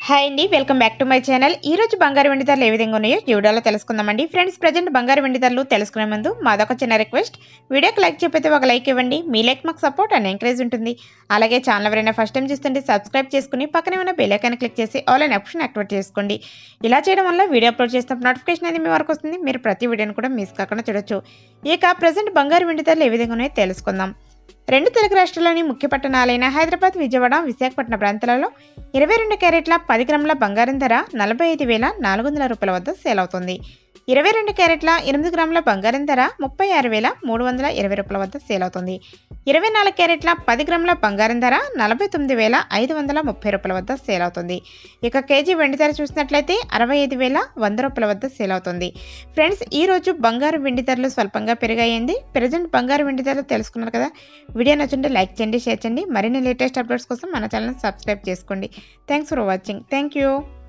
hi అండి welcome back to my channel ఈ రోజు బంగారు వెండి ధరలు ఏ విధంగా ఉన్నాయో ఈ వీడియోలో తెలుసుకుందామండి ఫ్రెండ్స్ ప్రజెంట్ బంగారు వెండి ధరలు తెలుసుకునే ముందు మాదొక చిన్న రిక్వెస్ట్ వీడియోకి లైక్ చెప్పితే ఒక లైక్ ఇవ్వండి మీ లైక్ మాకు సపోర్ట్ అండ్ ఎంకరేజ్ ఉంటుంది అలాగే ఛానల్ ఎవరైనా ఫస్ట్ టైం చూస్తుంటే సబ్స్క్రైబ్ చేసుకుని పక్కనే ఉన్న బెల్ ఐకాన్ క్లిక్ చేసి ఆల్ అనే ఆప్షన్ యాక్టివేట్ చేసుకోండి ఇలా చేయడం వల్ల వీడియో అప్లోడ్ చేసినప్పుడు నోటిఫికేషన్ అనేది మీ వరకు వస్తుంది మీరు ప్రతి వీడియోని కూడా మిస్ కాకుండా చూడొచ్చు ఇక ప్రజెంట్ బంగారు వెండి ధరలు ఏ విధంగా ఉన్నాయో తెలుసుకుందాం రెండు తెలుగు రాష్ట్రాల్లోని ముఖ్య పట్టణాలైన హైదరాబాద్ విజయవాడ విశాఖపట్నం ప్రాంతాలలో ఇరవై రెండు క్యారెట్ల పది గ్రాముల బంగారం ధర నలభై ఐదు వేల నాలుగు వందల రూపాయల వద్ద సేల్ అవుతుంది ఇరవై రెండు క్యారెట్ల ఎనిమిది గ్రాముల బంగారం ధర ముప్పై ఆరు వేల మూడు వందల ఇరవై రూపాయల వద్ద సేల్ అవుతుంది ఇరవై నాలుగు క్యారెట్ల పది గ్రాముల బంగారం ధర నలభై తొమ్మిది వేల ఐదు వందల ముప్పై రూపాయల వద్ద సేల్ అవుతుంది ఇక కేజీ వెండి ధర చూసినట్లయితే అరవై ఐదు వేల వంద రూపాయల వద్ద సేల్ అవుతుంది ఫ్రెండ్స్ ఈ రోజు బంగారు వెండి ధరలు స్వల్పంగా పెరిగాయండి ప్రజెంట్ బంగారు వెండి ధరలు తెలుసుకున్నారు కదా వీడియో నచ్చుంటే లైక్ చేయండి షేర్ చేయండి మరిన్ని లేటెస్ట్ అప్డేట్స్ కోసం మన ఛానల్ సబ్స్క్రైబ్ చేసుకోండి thanks for watching thank you